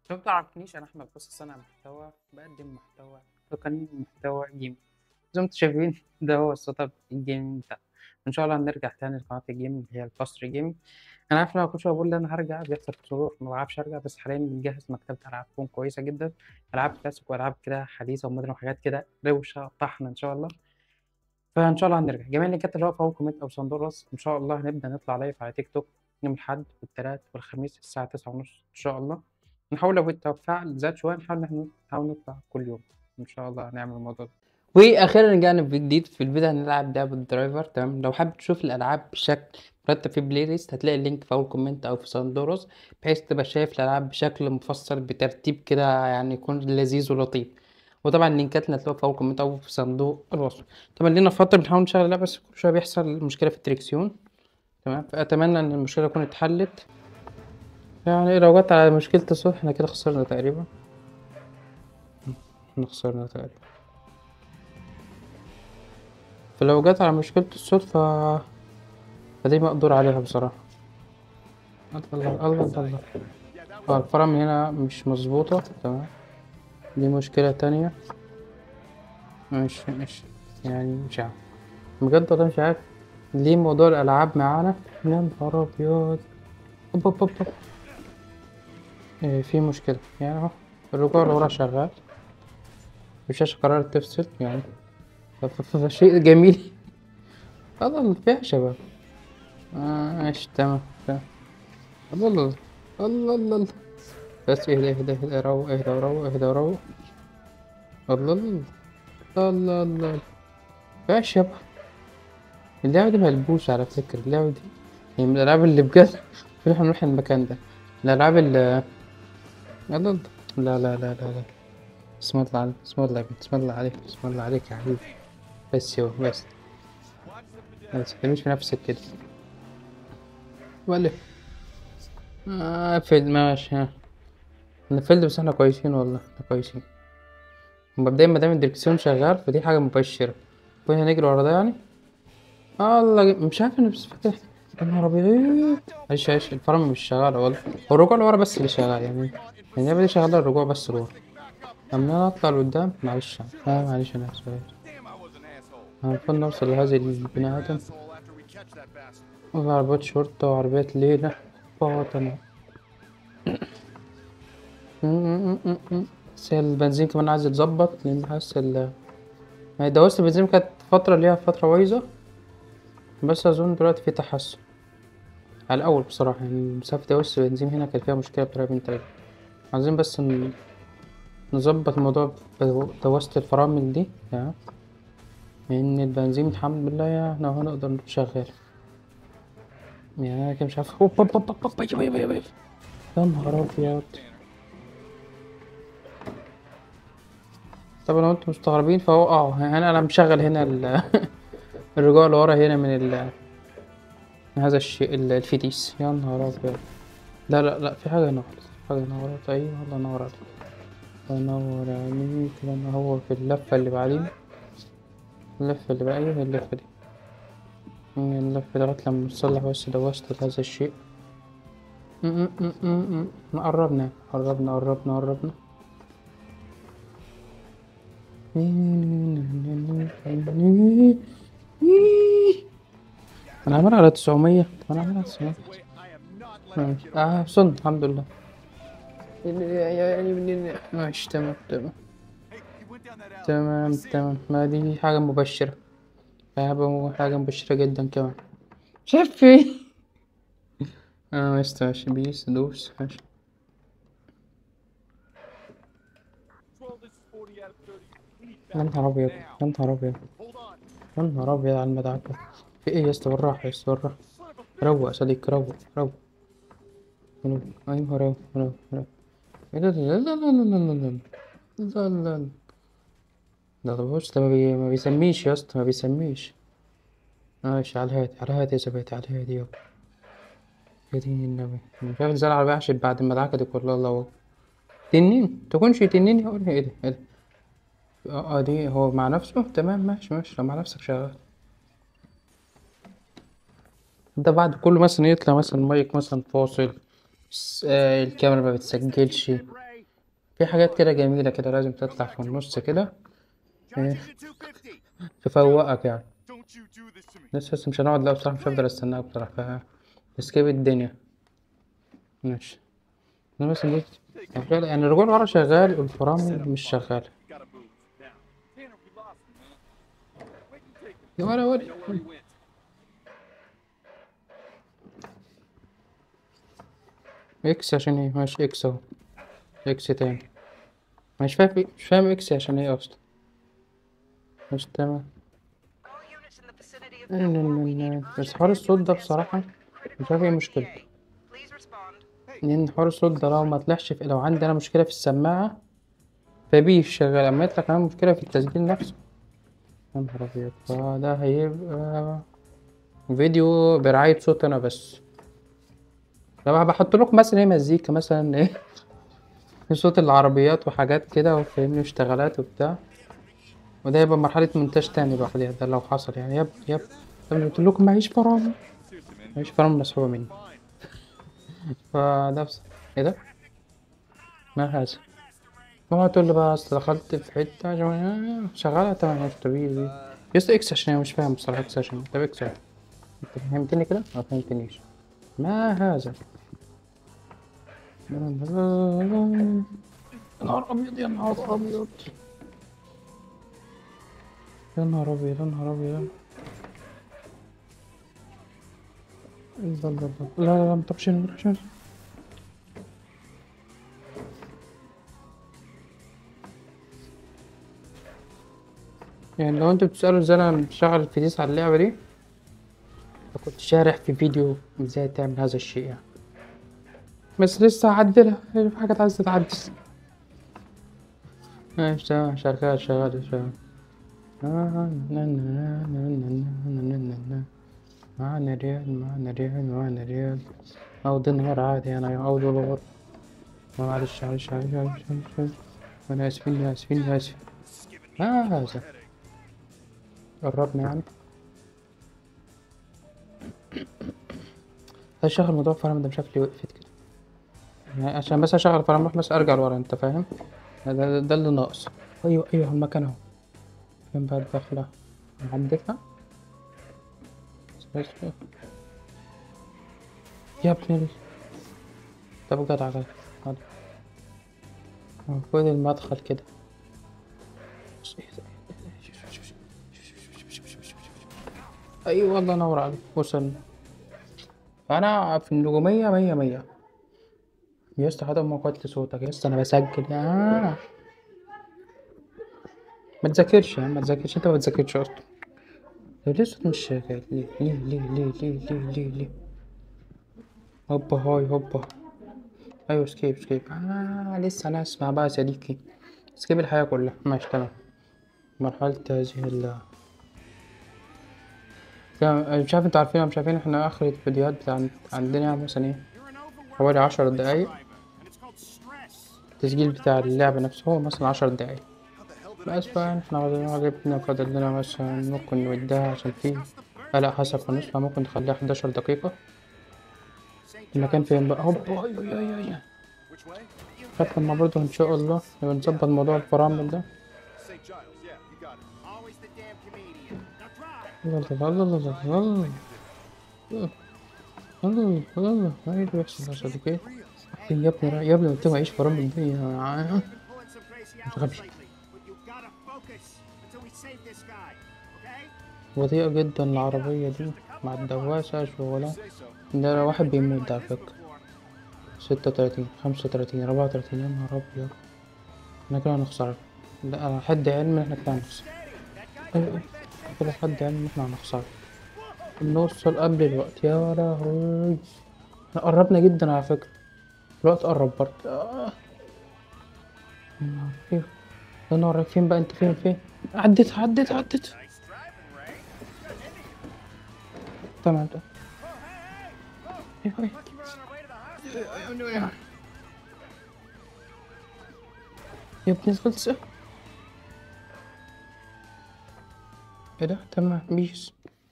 لو متعرفنيش أنا أحمد بص صانع محتوى بقدم محتوى تقني محتوى جيمنج زي ما انتوا شايفين ده هو السيت اب الجيمنج بتاعنا إن شاء الله هنرجع تاني لقناة الجيمنج اللي هي الباستري جيمنج أنا عارف لما كل شوية بقول إن أنا هرجع بيحصل ظروف ما بعرفش أرجع بس حاليا بنجهز مكتبة ألعاب تكون كويسة جدا ألعاب كلاسيك وألعاب كده حديثة ومودرن وحاجات كده روشة طحن إن شاء الله فإن شاء الله هنرجع جميع اللينكات اللي هو في أول كومنت أو صندوق الوصف إن شاء الله هنبدأ نطلع لايف على تيك توك يوم الأحد والتلات والخميس الساعة تسعة ونص إن شاء الله نحاول لو التفاعل زاد شوية نحاول إن إحنا نحاول نطلع كل يوم إن شاء الله هنعمل الموضوع ده واخيرا رجعنا بفيديو جديد في الفيديو هنلعب لعبة درايفر تمام لو حابب تشوف الالعاب بشكل مرتب في بلاي ليست هتلاقي اللينك في اول كومنت او في صندوق الوصف بحيث تبقى شايف الالعاب بشكل مفصل بترتيب كده يعني يكون لذيذ ولطيف وطبعا اللينكات اللي هتلاقوها في اول كومنت او في صندوق الوصف طبعا لينا فترة بنحاول نشغل اللعبة بس كل شوية بيحصل مشكلة في التريكسيون تمام فاتمنى ان المشكلة تكون اتحلت يعني لو جت على مشكلة الصوت احنا كده خسرنا تقريبا احنا خسرنا تقريبا فلو جت على مشكلة الصوت ف فدي مقدور عليها بصراحة الله الله الله الله الله اه الفرامل هنا مش مظبوطة تمام دي مشكلة تانية مش مش يعني مش عارف بجد والله مش عارف ليه موضوع الألعاب معانا يا نهار أبيض أوب أوب أوب أوب. إيه في مشكلة يعني اهو الرجوع لورا شغال الشاشة قررت تفصل يعني ف- ف- فشيء جميل الله فيها شباب آه، ماشي تمام تمام الله الله الله الله الله بس اهدى اهدى اهدى روق اهدى وروق اهدى وروق الله الله الله الله فيها شباب اللعبة دي ملبوسة على فكرة اللعبة دي هي من الألعاب اللي بجد المفروض احنا نروح المكان ده الألعاب اللي الله الله لا لا لا لا لا بسم الله عليك بسم الله عليك بسم الله عليك بسم الله عليك يا حبيبي بس يو بس بس متكلمش في نفسك كده ولا آه فيلد ماشي ها انا فيلد بس احنا كويسين والله احنا كويسين مبدئيا ما دام الدركسيون شغال فدي حاجة مبشرة وهنا نجري ورا ده يعني آه الله مش عارف انا بس فاكر يا نهار ابيض معلش معلش الفرامل مش شغالة والله هو الرجوع لورا بس اللي شغال يعني اللعبة دي شغالة الرجوع بس لورا أما أنا أطلع لقدام معلش آه معلش أنا آسف المفروض نوصل لهذه البني آدم وفي عربيات شرطة وعربيات ليلة باطنة بس هي البنزين كمان عايز يتظبط لأن حاسس ال يعني دواسة البنزين كانت فترة ليها فترة بايظة بس أظن دلوقتي في تحسن على الأول بصراحة يعني مسافة دواسة البنزين هنا كان فيها مشكلة بطريقة بنت لذينة عايزين بس ن- نظبط موضوع دواسة الفرامل دي تمام لأن البنزين الحمد لله يعني هو نقدر شغال يعني أنا كده مش عارف أوب أوب أوب أوب أوب أيوه أيوه أيوه يا نهار أبيض طبعا لو انتم مستغربين فهو اه انا انا مشغل هنا ال- الرجوع لورا هنا من ال من هذا الشيء ال- الفتيس يا نهار ابيض لا لا لا في حاجة هنا غلط في حاجة هنا غلط ايوه الله ينور عليك الله ينور عليك لما هو في اللفة اللي بعدين اللفة اللي بقى ايوه هي اللفة دي هي اللفة لغاية لما نصلح بس دواسة هذا الشيء م- م- م- م- م. قربنا قربنا قربنا قربنا انا عامل على 900 طب انا عامل على 900 ماشي. اه وصلنا الحمد لله ماشي تمام تمام تمام تمام ما دي حاجة مبشرة حاجة حاجة مبشرة جدا كمان شايف ايه اه ماشي ماشي بيس دوس ماشي يا نهار ابيض يا نهار ابيض يا نهار ابيض على المدعكة في ايه يا اسطى بالراحة يا اسطى بالراحة روق يا صديقي روق روق روق ايوه روق روق روق ايه ده لا لا لا لا لا لا لا لا لا ده طب بص ده ما, بي... ما بيسميش يا اسطى ما بيسميش ماشي على الهادي على الهادي يا زبادي على الهادي يابا يا دين النبي مش عارف ازاي العربية عشان بعد المدعكة دي كلها الله أكبر. تنين تكونش تنين هقول ايه ده ايه ده اه آه، دي هو مع نفسه تمام ماشي ماشي لو مع نفسك شغال ده بعد كل مثلا يطلع مثلا المايك مثلا فاصل س- آه، الكاميرا ما بتسجلش في حاجات كده جميلة كده لازم تطلع في النص كده إيه، Charging to 250. تفوقك يعني Don't you do this to me. بس بس مش هنقعد لا بصراحة مش هفضل استناها بصراحة ف اسكيب الدنيا ماشي انا بس دي شغال يعني الرجوع ورا شغال والفرامل مش شغال You gotta move. Now. Tanner, we lost him, man. Wait and take him. يا ولا ولا Know where he went. اكس عشان ايه ماشي اكس اهو اكس تاني مش فاهم إيه- مش فاهم اكس عشان ايه اصلا مش تمام All units in the vicinity of لا، لا، لا، لا. بس حوار الصوت ده بصراحة مش عارف ايه مشكلته Please respond. لأن حوار الصوت ده لو ما طلعش في لو عندي أنا مشكلة في السماعة فبيش شغال أما يطلع كمان مشكلة في التسجيل نفسه يا نهار أبيض فده هيبقى فيديو برعاية صوت أنا بس لو بحط لكم مثلا ايه مزيكا مثلا ايه صوت العربيات وحاجات كده وفاهمني اشتغالات وبتاع وده يبقى مرحلة مونتاج تاني لوحدها ده لو حصل يعني يب يب لما قلت لكم معيش فرامل معيش فرامل مسحوبة مني فده بس ايه ده؟ ما هذا؟ اوعى تقول لي بقى اصل دخلت في حتة عشان- شغالة تمام مش طبيعي يس اكس عشان أنا مش فاهم بصراحة اكس عشان إيه. طب اكس عشان. انت فهمتني كده؟ ما فهمتنيش ما هذا؟ يا نهار ابيض يا نهار ابيض يا نهار ابيض يا نهار ابيض لا لا لا لا لا لا متروحش هنا متروحش هنا يعني لو انتوا بتسألوا ازاي انا بشغل الفيديوز على اللعبة دي فكنت شارح في فيديو ازاي تعمل هذا الشيء يعني بس لسه هعدلها في حاجات عايزة تتعدل ماشي تمام شغال شغال شغال معنا ريال معنا ريال معنا ريال أود النهار عادي أنا أود الغر معلش معلش معلش معلش معلش أنا آسفين آسفين آسف ما هذا قربنا يعني هشغل موضوع فرامل ده شكلي وقفت كده يعني عشان بس اشغل فرامل بس ارجع لورا انت فاهم ده, ده, ده اللي ناقص ايوه ايوه المكان اهو فين بقى الدخلة عدتها بس بس. يا ابن ال طب جدع جدع جدع. المفروض المدخل كده بس إيه ده؟ ايوه الله ينور عليك وصلنا انا في النجومية مية مية يا اسطى حتى ما قلت صوتك يا اسطى انا بسجل يا ما تذاكرش يا عم ما تذاكرش انت ما بتذاكرش اصلا طب ليه الصوت مش شغال ليه ليه ليه ليه ليه ليه ليه ليه هوبا هاي هوبا ايوه سكيب سكيب آه لسه انا اسمع بقى يا صديقي سكيب الحياة كلها ماشي تمام مرحلة هذه ال تمام، مش عارف انتوا عارفين ولا مش عارفين احنا اخر الفيديوهات بتاع عندنا يعني مثلا ايه You're an overworked حوالي عشر دقايق driver, and it's called stress. التسجيل بتاع اللعبة نفسه هو مثلا عشر دقايق How the hell did I بس بقى احنا عجبنا فاضل لنا مثلا ممكن نوديها عشان في لا حسب في النص فممكن نخليها 11 دقيقة المكان فين بقى هوبا أي- أي- أي- أي. Which way? فاكر لما برضه إن شاء الله نبقى نظبط موضوع الفرامل ده St. Giles. Yeah, you got it. Always the damn comedian. Now drive. الله الله الله الله الله الله الله الله ما ايه اللي بيحصل يا صديقي يا ابني يا ابني قلت معيش فرامل دي يا- Been pulling some crazy Mr. hours Habish. lately, but you gotta focus until we save this guy. Okay? بطيئة جدا العربية دي مع الدواسة شغلة Say so. ده واحد بيموت ده على فكرة ستة وتلاتين خمسة وتلاتين أربعة وتلاتين يا نهار أبيض احنا كده هنخسر لا أنا حد علمي احنا كده هنخسر أيوة، أيوة. كده حد علمي احنا هنخسر نوصل قبل الوقت يا لهوي احنا قربنا جدا على فكرة الوقت قرب برضه آه. يا نهار أبيض. يا نهار فين بقى انت فين فين عديت عديت عديت Nice driving, Ray. تمام تمام أيوة، أيوة. Lucky we're on our way to the hospital. يا ابني خلص ايه ده تمام بيس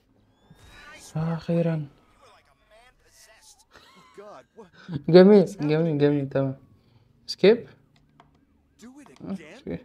اخيرا God, what? جميل جميل جميل تمام سكيب Again?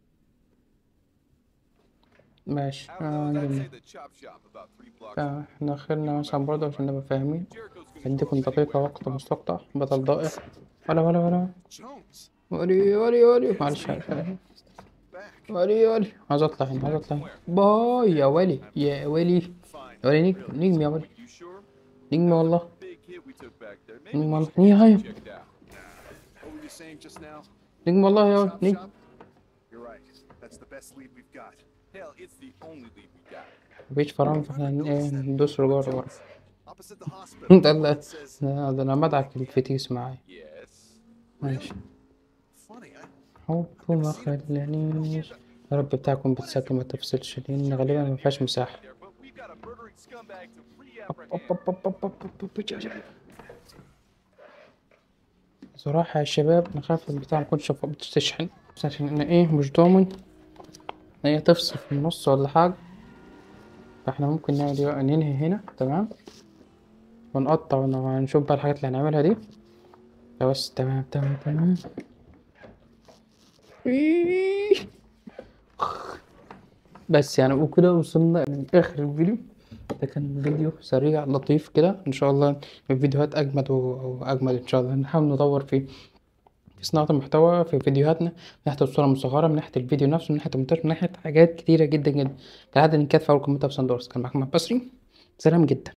ماشي I don't know. آه، I'd جميل. say the chop shop about three blocks. آه، احنا اخرنا مثلا برضه عشان نبقى فاهمين Jericho's gonna اديكم show us دقيقة anyway. وقت مستقطع بدل ضائع ولا ولا ولا Jones, ولي ولي ولي معلش معلش back. ولي ولي عايز اطلع هنا عايز اطلع هنا باي يا ولي يا ولي Fine. يا ولي نجم نجم يا ولي You sure? نجم والله Big hit we took back there. Maybe نجم we والله should يا get هاي you checked out. What were you saying just now? نجم والله يا ولي Chop نجم shop? You're right. That's the best lead we've got. Hell, it's the only lead we got. مفيش فرامل فاحنا هن- إيه، ندوس رجوع لورا Opposite the hospital. ده ده It says, ده ده انا مدعك الفتيس معايا Yes. ماشي funny, I حب ما خلانيش يا رب بتاعكم بتسجل ما تفصلش لان غالبا ما فيهاش مساحة There, but we've got a murdering scumbag to أب- re-apprehend. أب- أب- أب- أب- أب- أب- صراحة يا شباب أنا خايف البتاع مكنش ف- بتشحن بس عشان أنا إيه مش ضامن إن هي تفصل في النص ولا حاجة فاحنا ممكن نعمل إيه بقى ننهي هنا تمام ونقطع ون- ونشوف بقى الحاجات اللي هنعملها دي بس تمام تمام تمام إيه. بس يعني وكده وصلنا لآخر الفيديو ده كان فيديو سريع لطيف كده ان شاء الله الفيديوهات اجمد و- واجمد ان شاء الله نحاول نطور في في صناعة المحتوى في فيديوهاتنا من ناحية الصورة المصغرة من ناحية الفيديو نفسه من ناحية المونتاج من ناحية حاجات كتيرة جدا جدا كالعادة اللينكات في أول كومنت في صندوق الوصف. كان معاكم محمد بصري سلام جدا